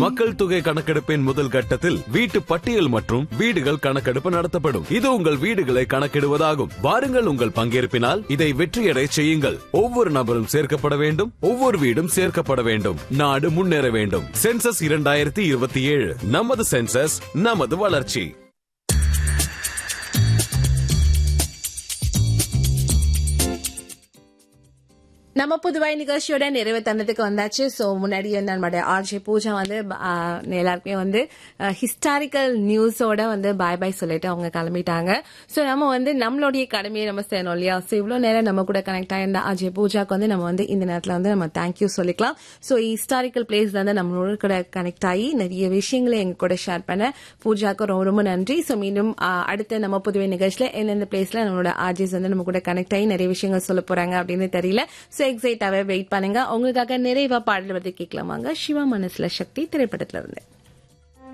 மக்கள் தொகை கணக்கெடுப்பின் முதல் கட்டத்தில் வீட்டு பட்டியல் மற்றும் வீடுகள் கணக்கெடுப்பு நடத்தப்படும் இது உங்கள் வீடுகளை கணக்கிடுவதாகும் வாருங்கள் உங்கள் பங்கேற்பினால் இதை வெற்றியடை செய்யுங்கள் ஒவ்வொரு நபரும் சேர்க்கப்பட வேண்டும் ஒவ்வொரு வீடும் சேர்க்கப்பட வேண்டும் நாடு முன்னேற வேண்டும் சென்சஸ் இரண்டாயிரத்தி இருபத்தி ஏழு நமது சென்சஸ் நமது வளர்ச்சி நம்ம புதுவை நிகழ்ச்சியோட நிறைவு தருணத்துக்கு வந்தாச்சு சோ முன்னாடி வந்து நம்மளுடைய ஆர்ஜே பூஜா வந்து ஆ, எல்லாருக்குமே வந்து ஹிஸ்டாரிக்கல் நியூஸோட வந்து பாய் பாய் சொல்லிட்டு அவங்க கிளம்பிட்டாங்க சோ நம்ம வந்து நம்மளுடைய கடமையை நம்ம செய்யணும் இல்லையா சோ இவ்வளவு நேரம் நம்ம கூட கனெக்ட் ஆயிருந்த அஜய் பூஜாக்கு வந்து நம்ம வந்து இந்த நேரத்துல வந்து நம்ம தேங்க்யூ சொல்லிக்கலாம் சோ ஹிஸ்டாரிக்கல் பிளேஸ்ல வந்து நம்மளோட கூட கனெக்ட் ஆகி நிறைய விஷயங்களை எங்க கூட ஷேர் பண்ண பூஜாக்கு ரொம்ப ரொம்ப நன்றி சோ மீண்டும் ஆ, அடுத்த நம்ம புதுவை நிகழ்ச்சியில எந்தெந்த பிளேஸ்ல நம்மளோட ஆர்ஜிஸ் வந்து நம்ம கூட கனெக்ட் ஆகி நிறைய விஷயங்கள் சொல்ல போறாங்க அப்படின்னு தெரியல சோ எக்ஸைட்டாவே வெயிட் பண்ணுங்க உங்களுக்காக நிறைவா பாடல் வந்து கேட்கலாமாங்க சிவா மனசுல சக்தி திரைப்படத்துல இருந்து